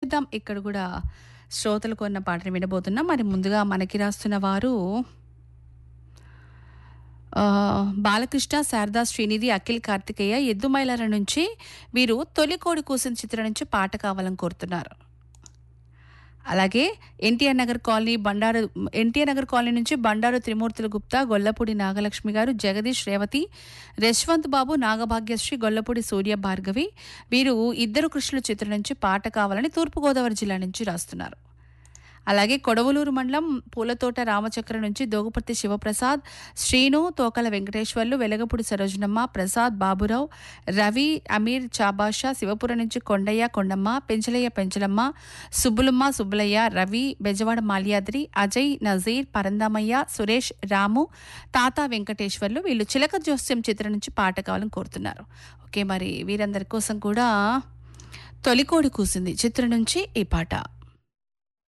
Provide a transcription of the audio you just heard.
చూద్దాం ఇక్కడ కూడా శ్రోతలకు ఉన్న పాటను వినబోతున్నాం మరి ముందుగా మనకి రాస్తున్న వారు ఆ, బాలకృష్ణ శారదా శ్రీనిధి అఖిల్ కార్తికేయ ఎద్దుమైలాల నుంచి వీరు తొలి కోడి కూసిన చిత్రం నుంచి పాట కావాలని కోరుతున్నారు అలాగే NTR Nagar colony Bandaru NTR Nagar colony నుంచి బండారు త్రిమూర్తుల గుప్తా గొల్లపూడి నాగలక్ష్మి గారు జగదీష్ రేవతి యశ్వంత్ బాబు నాగభాగ్యశ్రీ గొల్లపూడి సూర్య భార్గవి వీరు ఇద్దరు కృష్ణుల చిత్రం నుంచి పాట కావాలని తూర్పుగోదావరి జిల్లా నుంచి రాస్తున్నారు అలాగే కొడవలూరు మండలం పూలతోట రామచక్ర నుంచి దోగుపర్తి శివప్రసాద్ శ్రీను తోకల వెంకటేశ్వర్లు వెలగపూడి సరోజనమ్మ ప్రసాద్ బాబురావు రవి అమీర్ చాబాషా శివపురం నుంచి కొండయ్య కొండమ్మ పెంచలయ్య పెంచలమ్మ సుబ్బులమ్మ సుబ్బులయ్య రవి బెజవాడ మాల్యాద్రి అజయ్ నజీర్ పరందామయ్య సురేష్ రాము తాత వెంకటేశ్వర్లు వీళ్ళు చిలక జోస్యం చిత్రం నుంచి పాట కావాలని కోరుతున్నారు ఓకే మరి వీరందరి కోసం కూడా తొలికోడి కూసింది చిత్రం నుంచి ఈ పాట